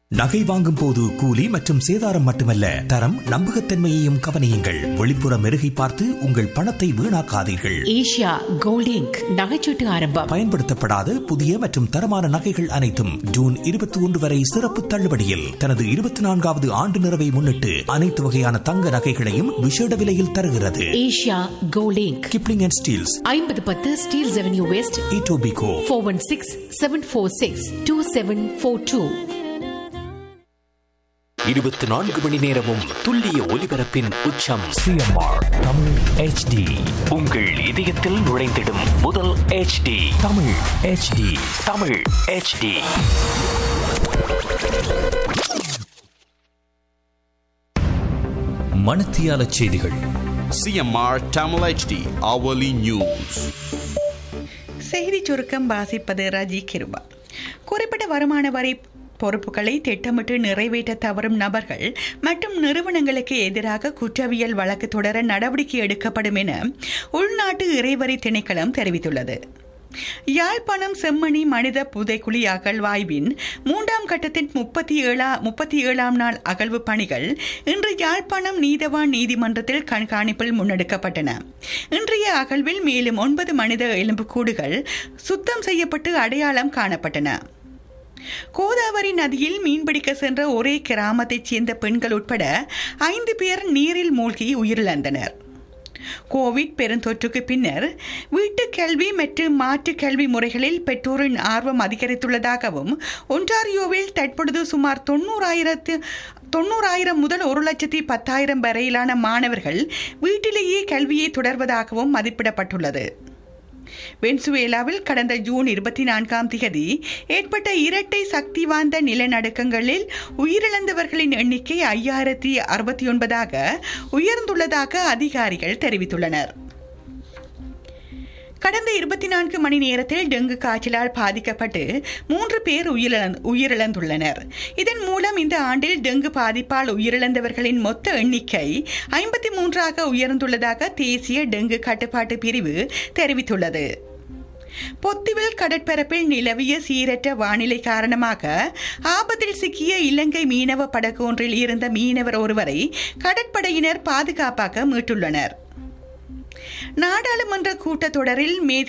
நகை வாங்கும் போது கூலி மற்றும் சேதாரம் மட்டுமல்ல தரம் நம்பகத்தன்மையையும் கவனியுங்கள் வெளிப்புற மெருகை பார்த்து உங்கள் பணத்தை வீணாக்காதீர்கள் ஏஷியா கோல்ட் இங்க் நகைச்சீட்டு ஆரம்பம் பயன்படுத்தப்படாத புதிய மற்றும் தரமான நகைகள் அனைத்தும் ஜூன் இருபத்தி ஒன்று வரை சிறப்பு தள்ளுபடியில் தனது இருபத்தி நான்காவது ஆண்டு நிறைவை முன்னிட்டு அனைத்து வகையான தங்க நகைகளையும் விசேட விலையில் தருகிறது Asia Gold Inc Kipling and Steeles ஐம்பது பத்து Steeles Avenue West Etobicoke four one six seven four six two seven four two இருபத்தி நான்கு மணி நேரமும் துல்லிய ஒலிபரப்பின் உச்சம் சிஎம்ஆர் தமிழ் ஹெச்டி உங்கள் இதயத்தில் நுழைந்திடும் முதல் HD Tamil HD Tamil HD மணத்தியால செய்திகள் CMR Tamil HD hourly news. செய்தி சுருக்கம் வாசிப்பது ரஜி கிருபா குறிப்பிட்ட வருமான வரி பொறுப்புகளை திட்டமிட்டு நிறைவேற்ற தவறும் நபர்கள் மற்றும் நிறுவனங்களுக்கு எதிராக குற்றவியல் வழக்கு தொடர நடவடிக்கை எடுக்கப்படும் என உள்நாட்டு இறைவரி திணைக்களம் தெரிவித்துள்ளது யாழ்ப்பாணம் செம்மணி மனித புதைக்குழி அகழ்வாய்வின் மூன்றாம் கட்டத்தின் முப்பத்தி ஏழா முப்பத்தி ஏழாம் நாள் அகழ்வு பணிகள் இன்று யாழ்ப்பாணம் நீதவான் நீதிமன்றத்தில் கண்காணிப்பில் முன்னெடுக்கப்பட்டன இன்றைய அகழ்வில் மேலும் ஒன்பது மனித எலும்புக்கூடுகள் சுத்தம் செய்யப்பட்டு அடையாளம் காணப்பட்டன கோதாவரி நதியில் மீன்பிடிக்க சென்ற ஒரே கிராமத்தைச் சேர்ந்த பெண்கள் உட்பட ஐந்து பேர் நீரில் மூழ்கி உயிரிழந்தனர் கோவிட் பெருந்தொற்றுக்கு பின்னர் வீட்டு கல்வி மற்றும் மாற்று கல்வி முறைகளில் பெற்றோரின் ஆர்வம் அதிகரித்துள்ளதாகவும் ஒன்டாரியோவில் தற்பொழுது சுமார் தொண்ணூறாயிரத்து தொண்ணூறாயிரம் முதல் ஒரு லட்சத்தி பத்தாயிரம் வரையிலான மாணவர்கள் வீட்டிலேயே கல்வியை தொடர்வதாகவும் மதிப்பிடப்பட்டுள்ளது வென்சுவேலாவில் கடந்த ஜூன் இருபத்தி நான்காம் திகதி ஏற்பட்ட இரட்டை சக்தி வாய்ந்த நிலநடுக்கங்களில் உயிரிழந்தவர்களின் எண்ணிக்கை ஐயாயிரத்தி அறுபத்தி ஒன்பதாக உயர்ந்துள்ளதாக அதிகாரிகள் தெரிவித்துள்ளனர் கடந்த இருபத்தி நான்கு மணி நேரத்தில் டெங்கு காய்ச்சலால் பாதிக்கப்பட்டு மூன்று பேர் உயிரிழந் உயிரிழந்துள்ளனர் இதன் மூலம் இந்த ஆண்டில் டெங்கு பாதிப்பால் உயிரிழந்தவர்களின் மொத்த எண்ணிக்கை ஐம்பத்தி மூன்றாக உயர்ந்துள்ளதாக தேசிய டெங்கு கட்டுப்பாட்டு பிரிவு தெரிவித்துள்ளது பொத்திவில் கடற்பரப்பில் நிலவிய சீரற்ற வானிலை காரணமாக ஆபத்தில் சிக்கிய இலங்கை மீனவ படகு ஒன்றில் இருந்த மீனவர் ஒருவரை கடற்படையினர் பாதுகாப்பாக மீட்டுள்ளனர் நாடாளுமன்ற கூட்டத்தொடரில் மே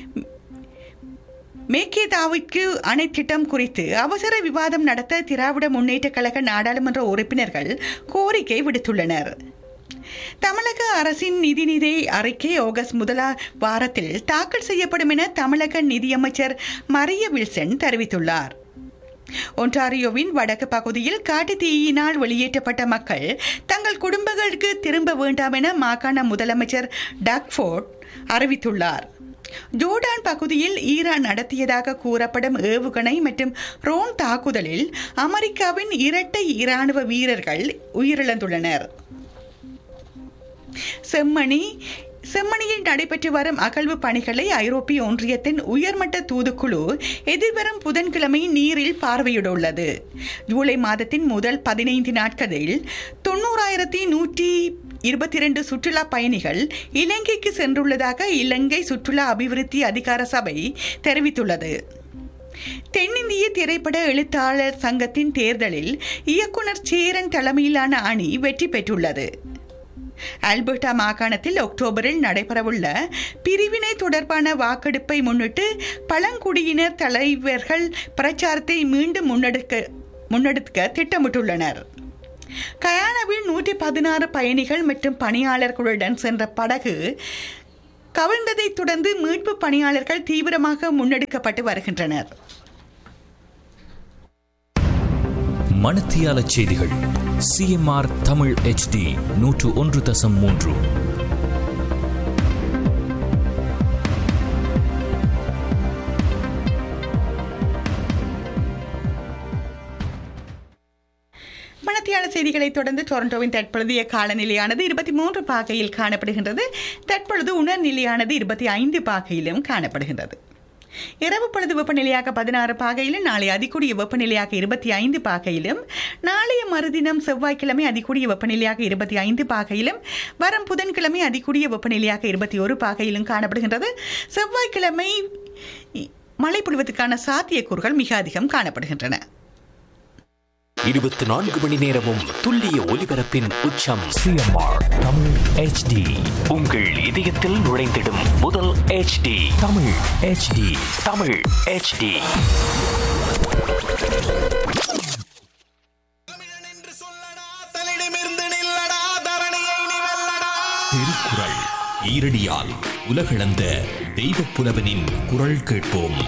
மேகேதாவிற்கு அணை திட்டம் குறித்து அவசர விவாதம் நடத்த திராவிட முன்னேற்ற கழக நாடாளுமன்ற உறுப்பினர்கள் கோரிக்கை விடுத்துள்ளனர் தமிழக அரசின் நிதிநிதி அறிக்கை ஆகஸ்ட் முதலா வாரத்தில் தாக்கல் செய்யப்படும் என தமிழக நிதியமைச்சர் மரிய வில்சன் தெரிவித்துள்ளார் ஒன்டாரியோவின் வடக்கு பகுதியில் காட்டு தீயினால் வெளியேற்றப்பட்ட மக்கள் தங்கள் குடும்பங்களுக்கு திரும்ப வேண்டாம் என மாகாண முதலமைச்சர் டக்ஃபோர்ட் அறிவித்துள்ளார் ஜோர்டான் பகுதியில் ஈரான் நடத்தியதாக கூறப்படும் ஏவுகணை மற்றும் ரோன் தாக்குதலில் அமெரிக்காவின் இரட்டை இராணுவ வீரர்கள் உயிரிழந்துள்ளனர் செம்மணி செம்மணியில் நடைபெற்று வரும் அகழ்வு பணிகளை ஐரோப்பிய ஒன்றியத்தின் உயர்மட்ட தூதுக்குழு எதிர்வரும் புதன்கிழமை நீரில் பார்வையிட உள்ளது ஜூலை மாதத்தின் முதல் பதினைந்து நாட்களில் தொண்ணூறாயிரத்தி நூற்றி இருபத்தி இரண்டு சுற்றுலா பயணிகள் இலங்கைக்கு சென்றுள்ளதாக இலங்கை சுற்றுலா அபிவிருத்தி அதிகார சபை தெரிவித்துள்ளது தென்னிந்திய திரைப்பட எழுத்தாளர் சங்கத்தின் தேர்தலில் இயக்குனர் சேரன் தலைமையிலான அணி வெற்றி பெற்றுள்ளது ஆல்பர்டா மாகாணத்தில் அக்டோபரில் நடைபெறவுள்ள பிரிவினை தொடர்பான வாக்கெடுப்பை முன்னிட்டு பழங்குடியினர் தலைவர்கள் பிரச்சாரத்தை மீண்டும் முன்னெடுக்க முன்னெடுக்க திட்டமிட்டுள்ளனர் கயானாவில் நூற்றி பதினாறு பயணிகள் மற்றும் பணியாளர்களுடன் சென்ற படகு கவிழ்ந்ததைத் தொடர்ந்து மீட்பு பணியாளர்கள் தீவிரமாக முன்னெடுக்கப்பட்டு வருகின்றனர் மணத்தியால செய்திகள் சிஎம்ஆர் தமிழ் ஹெச்டி நூற்று ஒன்று தசம் மூன்று மணத்தியால செய்திகளை தொடர்ந்து டொரண்டோவின் தற்பொழுதைய காலநிலையானது இருபத்தி மூன்று பாகையில் காணப்படுகின்றது தற்பொழுது உணர்நிலையானது இருபத்தி ஐந்து பாகையிலும் காணப்படுகின்றது இரவு பொழுது வெப்பநிலையாக பதினாறு பாகையிலும் நாளை அதிகூடிய வெப்பநிலையாக இருபத்தி ஐந்து பாகையிலும் நாளைய மறுதினம் செவ்வாய்க்கிழமை அதிகூடிய வெப்பநிலையாக இருபத்தி ஐந்து பாகையிலும் வரும் புதன்கிழமை அதிகூடிய வெப்பநிலையாக இருபத்தி ஒரு பாகையிலும் காணப்படுகின்றது செவ்வாய்க்கிழமை மழை பொழிவதற்கான சாத்தியக்கூறுகள் மிக அதிகம் காணப்படுகின்றன இருபத்தி நான்கு மணி நேரமும் துல்லிய ஒலிபரப்பின் உச்சம் சிஎம்ஆர் தமிழ் ஹெச்டி உங்கள் இதயத்தில் நுழைந்திடும் முதல் HD Tamil HD Tamil HD Thirukkural ஈரடியால் உலகளந்த தெய்வப் புலவனின் குரல் கேட்போம்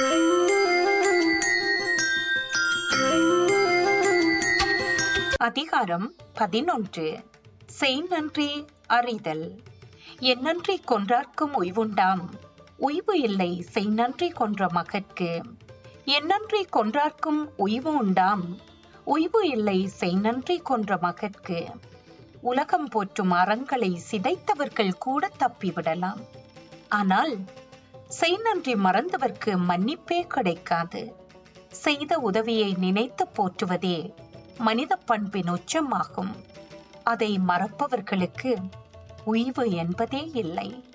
அதிகாரம் பதினொன்று செய்நன்றி அறிதல் என்னன்றி கொன்றார்க்கும் உய்வுண்டாம் உய்வு இல்லை செய்நன்றி கொன்ற மகற்கு என்னன்றி கொன்றார்க்கும் உய்வு உண்டாம் உய்வு இல்லை செய்நன்றி கொன்ற மகற்கு உலகம் போற்றும் அறங்களை சிதைத்தவர்கள் கூட தப்பிவிடலாம் ஆனால் செய்நன்றி மறந்தவர்க்கு மன்னிப்பே கிடைக்காது செய்த உதவியை நினைத்து போற்றுவதே மனித பண்பின் உச்சமாகும் அதை மறப்பவர்களுக்கு உய்வு என்பதே இல்லை